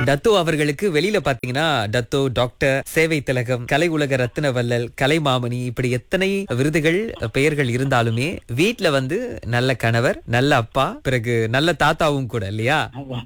Dato அவர்களுக்கு வெளியில பாத்தீங்கன்னா டத்தோ டாக்டர் சேவை திலகம் கலை உலக ரத்தின வள்ளல் கலைமாமணி இப்படி எத்தனை விருதுகள் பெயர்கள் இருந்தாலுமே வீட்ல வந்து நல்ல கணவர் நல்ல அப்பா பிறகு நல்ல தாத்தாவும் கூட இல்லையா ஆமா.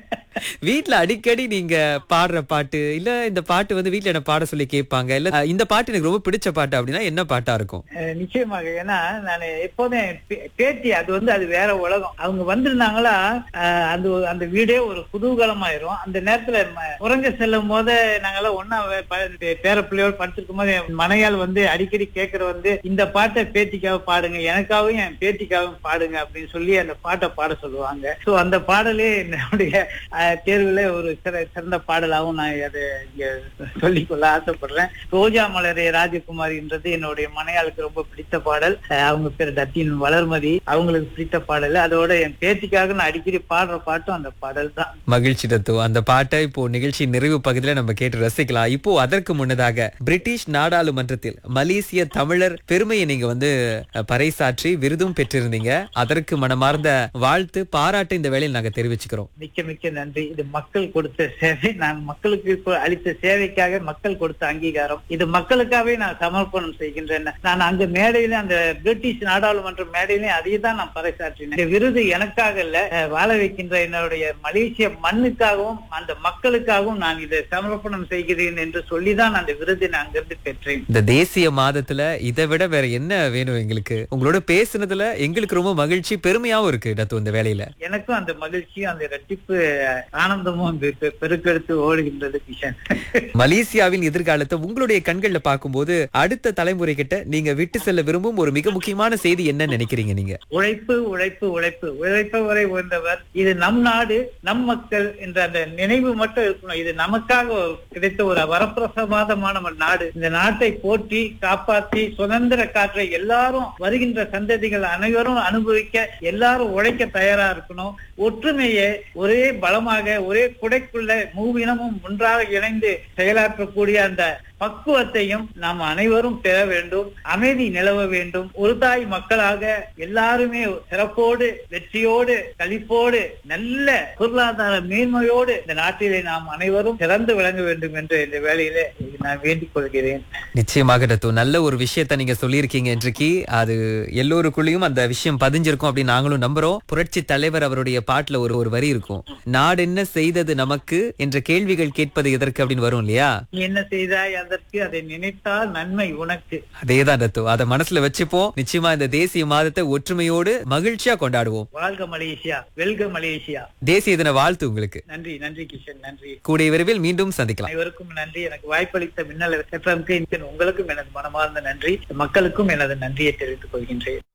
வீட்ல அடிக்கடி நீங்க பாடுற பாட்டு இல்ல இந்த பாட்டு வந்து வீட்ல என்ன பாட சொல்லி கேட்பாங்க இல்ல அஹ், இந்த பாட்டு எனக்கு ரொம்ப பிடிச்ச பாட்டு அப்படின்னா என்ன பாட்டா இருக்கும் அஹ் நிச்சயமாக ஏன்னா நான் எப்போதும் என் பே- பேத்தி அது வந்து அது வேற உலகம் அவங்க வந்திருந்தாங்களா அஹ் அந்த ஒரு- அந்த வீடே ஒரு குதூகலமாயிரும் அந்த நேரத்துல ம- உறங்க செல்லும் போது நாங்கெல்லாம் ஒன்னா பேர பிள்ளையோடு படுத்திருக்கும் போது என் மனையால் வந்து அடிக்கடி கேட்கற வந்து இந்த பாட்டை பேத்திக்காக பாடுங்க எனக்காகவும் என் பேத்திக்காகவும் பாடுங்க அப்படின்னு சொல்லி அந்த பாட்டை பாட சொல்லுவாங்க சோ அந்த பாடலே என்னுடைய அஹ், தேர்வுல ஒரு சிற- சிறந்த பாடலாகவும் நான் அதை இங்க சொல்லிக்கொள்ள ஆசைப்படுறேன் ரோஜா மலரே ராஜகுமாரின்றது என்னுடைய மனையாளுக்கு ரொம்ப பிடித்த பாடல் அஹ் அவங்க பேர் தத்தின் வளர்மதி அவங்களுக்கு பிடித்த பாடல் அதோட என் பேத்திக்காக நான் அடிக்கடி பாடுற பாட்டும் அந்த பாடல் தான் மகிழ்ச்சி தத்து அந்த பாட்டை இப்போ நிகழ்ச்சி நிறைவு பகுதியில நம்ம கேட்டு ரசிக்கலாம் இப்போ அதற்கு முன்னதாக பிரிட்டிஷ் நாடாளுமன்றத்தில் மலேசிய தமிழர் பெருமையை நீங்க வந்து அஹ், பறைசாற்றி விருதும் பெற்றிருந்தீங்க அதற்கு மனமார்ந்த வாழ்த்து பாராட்டு இந்த வேளையில் நாங்க தெரிவிச்சுக்கிறோம் மிக்க மிக்க நன்றி இது மக்கள் கொடுத்த சேவை நான் மக்களுக்கு கொ- அளித்த சேவைக்காக மக்கள் கொடுத்த அங்கீகாரம் இது மக்களுக்காகவே நான் சமர்ப்பணம் செய்கின்றேன் நான் அங்க மேடையில அந்த பிரிட்டிஷ் நாடாளுமன்ற மேடையிலே அதையே தான் நான் பறைசாற்றினேன் இந்த விருது எனக்காக இல்ல அஹ், வாழ வைக்கின்ற என்னுடைய மலேசிய மண்ணுக்காகவும் அந்த மக்களுக்காகவும் நான் இதை சமர்ப்பணம் செய்கிறேன் என்று சொல்லிதான் அந்த விருதை நான் அங்கிருந்து பெற்றேன் இந்த தேசிய மாதத்துல இதை விட வேற என்ன வேணும் எங்களுக்கு உங்களோட பேசுனதுல எங்களுக்கு ரொம்ப மகிழ்ச்சி பெருமையாவும் இருக்கு டத்து இந்த வேலையில எனக்கும் அந்த மகிழ்ச்சியும் அந்த இரட்டிப்பு அஹ், ஆனந்தமும் பெ- பெ- பெருக்கெடுத்து ஓடுகின்றது கிஷன் மலேசியாவின் எதிர்காலத்தை உங்களுடைய கண்கள்ல பார்க்கும்போது அடுத்த தலைமுறை கிட்ட நீங்க விட்டு செல்ல விரும்பும் ஒரு மிக முக்கியமான செய்தி என்ன நினைக்கிறீங்க நீங்க உழைப்பு உழைப்பு உழைப்பு உழைப்பவரை உயர்ந்தவர் இது நம் நாடு நம் மக்கள் என்ற அந்த நினைவு மட்டும் இருக்கணும் இது நமக்காக ஒரு கிடைத்த ஒரு வரப்பிரசாதமான ஒரு நாடு இந்த நாட்டை போற்றி காப்பாற்றி சுதந்திர காற்றை எல்லாரும் வருகின்ற சந்ததிகள் அனைவரும் அனுபவிக்க எல்லாரும் உழைக்க தயாரா இருக்கணும் ஒற்றுமையை ஒரே பலமாக ஒரே குடைக்குள்ள மூவினமும் ஒன்றாக இணைந்து செயலாற்றக்கூடிய அந்த பக்குவத்தையும் நாம் அனைவரும் பெற வேண்டும் அமைதி நிலவ வேண்டும் ஒரு தாய் மக்களாக எல்லாருமே சிறப்போடு வெற்றியோடு களிப்போடு நல்ல பொருளாதார மேன்மையோடு இந்த நாட்டிலே நாம் அனைவரும் சிறந்து விளங்க வேண்டும் என்று இந்த வேளையிலே நான் வேண்டிக் கொள்கிறேன் நிச்சயமாக டத்து நல்ல ஒரு விஷயத்த நீங்க சொல்லியிருக்கீங்க இன்றைக்கு அது எல்லோருக்குள்ளேயும் அந்த விஷயம் பதிஞ்சிருக்கும் அப்படின்னு நாங்களும் நம்புறோம் புரட்சி தலைவர் அவருடைய பாட்டுல ஒரு ஒரு வரி இருக்கும் நாடு என்ன செய்தது நமக்கு என்ற கேள்விகள் கேட்பது எதற்கு அப்படின்னு வரும் இல்லையா நீ என்ன செய்தாய் அதற்கு அதை நினைத்தால் நன்மை உனக்கு அதேதான் டத்து அதை மனசுல வச்சுப்போம் நிச்சயமா இந்த தேசிய மாதத்தை ஒற்றுமையோடு மகிழ்ச்சியா கொண்டாடுவோம் வாழ்க மலேசியா வெல்க மலேசியா தேசிய தின வாழ்த்து உங்களுக்கு நன்றி நன்றி கிஷன் நன்றி கூடிய விரைவில் மீண்டும் சந்திக்கலாம் அனைவருக்கும் நன்றி எனக்கு வாய்ப்பளித்த மின்னல் எஃப்எம்க்கு உங்களுக்கும் எனது மனமார்ந்த நன்றி மக்களுக்கும் எனது நன்றியை தெரிவித்துக் கொள்கின்றேன்